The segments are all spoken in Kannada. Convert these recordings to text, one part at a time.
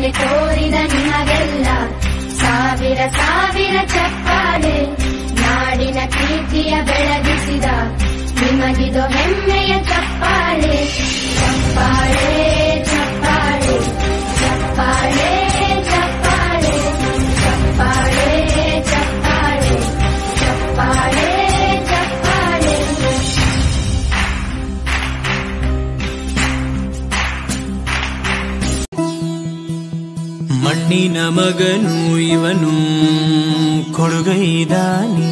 ಸಾಧನೆ ತೋರಿದ ನಿಮಗೆಲ್ಲ ಸಾವಿರ ಸಾವಿರ ಚಪ್ಪಾಳೆ ನಾಡಿನ ಕೀರ್ತಿಯ ಬೆಳಗಿಸಿದ ನಿಮಗಿದು ಹೆಮ್ಮೆಯ ಚಪ್ಪಾಳೆ ಚಪ್ಪಾಳೆ ಚಪ್ಪಾಳೆ ಚಪ್ಪಾಳೆ ಚಪ್ಪಾಳೆ ಚಪ್ಪಾಳೆ ಚಪ್ಪಾಳೆ ಚಪ್ಪಾಳೆ ಚಪ್ಪಾಳೆ ಮಣ್ಣಿನ ಮಗನು ಇವನು ಕೊಡುಗೈದಾನಿ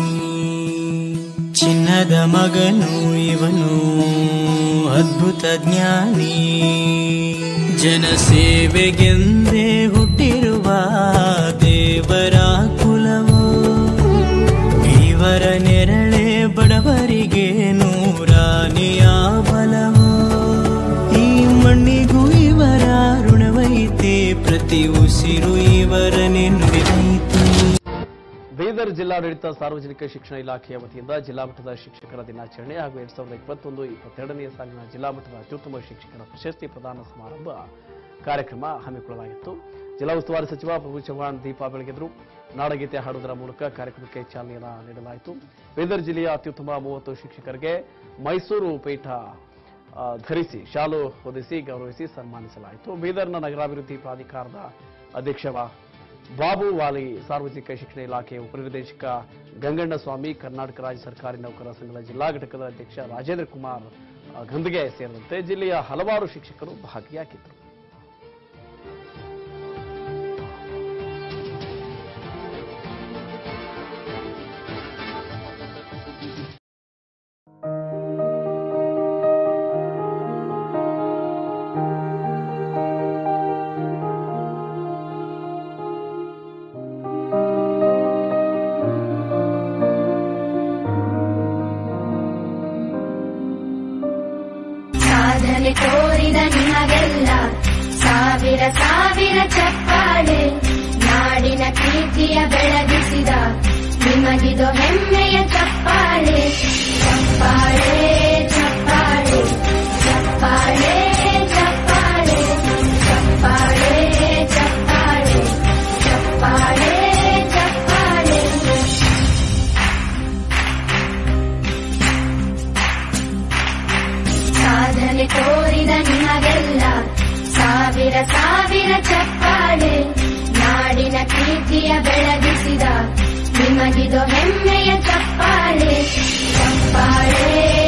ಚಿನ್ನದ ಮಗನು ಇವನು ಅದ್ಭುತ ಜ್ಞಾನಿ ಜನಸೇವೆಗೆಂದೇ ಹುಟ್ಟಿರುವ ದೇವರ ಕುಲವು ಇವರ ನೆರಳೆ ಬಡವರಿಗೆ ನೂರಾನೆಯ ಬಲವು ಈ ಮಣ್ಣಿಗೂ ಇವರ ಋಣವೈತೆ ಪ್ರತಿ ಉಸಿರು ಇವರನೆ ನುಡಿದೈತೆ ಬೀದರ್ ಜಿಲ್ಲಾಡಳಿತ ಸಾರ್ವಜನಿಕ ಶಿಕ್ಷಣ ಇಲಾಖೆಯ ವತಿಯಿಂದ ಜಿಲ್ಲಾ ಮಟ್ಟದ ಶಿಕ್ಷಕರ ದಿನಾಚರಣೆ ಹಾಗೂ ಎರಡ್ ಸಾವಿರದ ಇಪ್ಪತ್ತೊಂದು ಇಪ್ಪತ್ತೆರಡನೇ ಸಾಲಿನ ಜಿಲ್ಲಾ ಮಟ್ಟದ ಅತ್ಯುತ್ತಮ ಶಿಕ್ಷಕರ ಪ್ರಶಸ್ತಿ ಪ್ರದಾನ ಸಮಾರಂಭ ಕಾರ್ಯಕ್ರಮ ಹಮ್ಮಿಕೊಳ್ಳಲಾಗಿತ್ತು ಜಿಲ್ಲಾ ಉಸ್ತುವಾರಿ ಸಚಿವ ಪ್ರಭು ಚವ್ಹಾಣ್ ದೀಪ ಬೆಳಗಿದ್ರು ನಾಡಗೀತೆ ಹಾಡುವುದರ ಮೂಲಕ ಕಾರ್ಯಕ್ರಮಕ್ಕೆ ಚಾಲನೆಯನ್ನು ನೀಡಲಾಯಿತು ಬೀದರ್ ಜಿಲ್ಲೆಯ ಅತ್ಯುತ್ತಮ ಮೂವತ್ತು ಶಿಕ್ಷಕರಿಗೆ ಮೈಸೂರು ಪೀಠ ಆ, ಧರಿಸಿ ಶಾಲು ಹೊದಿಸಿ ಗೌರವಿಸಿ ಸನ್ಮಾನಿಸಲಾಯಿತು ಬೀದರ್ನ ನಗರಾಭಿವೃದ್ಧಿ ಪ್ರಾಧಿಕಾರದ ಅಧ್ಯಕ್ಷ ಬಾಬು ವಾಲಿ ಸಾರ್ವಜನಿಕ ಶಿಕ್ಷಣ ಇಲಾಖೆ ಉಪನಿರ್ದೇಶಕ ಗಂಗಣ್ಣ ಸ್ವಾಮಿ ಕರ್ನಾಟಕ ರಾಜ್ಯ ಸರ್ಕಾರಿ ನೌಕರರ ಸಂಘದ ಜಿಲ್ಲಾ ಘಟಕದ ಅಧ್ಯಕ್ಷ ರಾಜೇಂದ್ರ ಕುಮಾರ್ ಆ, ಗಂದಗೆ ಸೇರಿದಂತೆ ಜಿಲ್ಲೆಯ ಹಲವಾರು ಶಿಕ್ಷಕರು ಭಾಗಿಯಾಗಿದ್ದರು ಸಾಧನೆ ತೋರಿದ ನಿಮಗೆಲ್ಲ ಸಾವಿರ ಸಾವಿರ ಚಪ್ಪಾಳೆ ನಾಡಿನ ಕೀರ್ತಿಯ ಬೆಳಗಿಸಿದ ನಿಮಗಿದು ಹೆಮ್ಮೆಯ ಚಪ್ಪಾಳೆ ಚಪ್ಪಾಳೆ ಚಪ್ಪಾಳೆ ಚಪ್ಪಾಳೆ ಚಪ್ಪಾಳೆ ಚಪ್ಪಾಳೆ ಚಪ್ಪಾಳೆ ಚಪ್ಪಾಳೆ ಚಪ್ಪಾಳೆ ಸಾಧನೆ ತೋರಿದ ನಿಮಗೆಲ್ಲ ಸಾವಿರ ಸಾವಿರ ಚಪ್ಪಾಳೆ ನಾಡಿನ ಕೀರ್ತಿಯ ಬೆಳಗಿಸಿದ ನಿಮಗಿದು ಹೆಮ್ಮೆಯ ಚಪ್ಪಾಳೆ ಚಪ್ಪಾಳೆ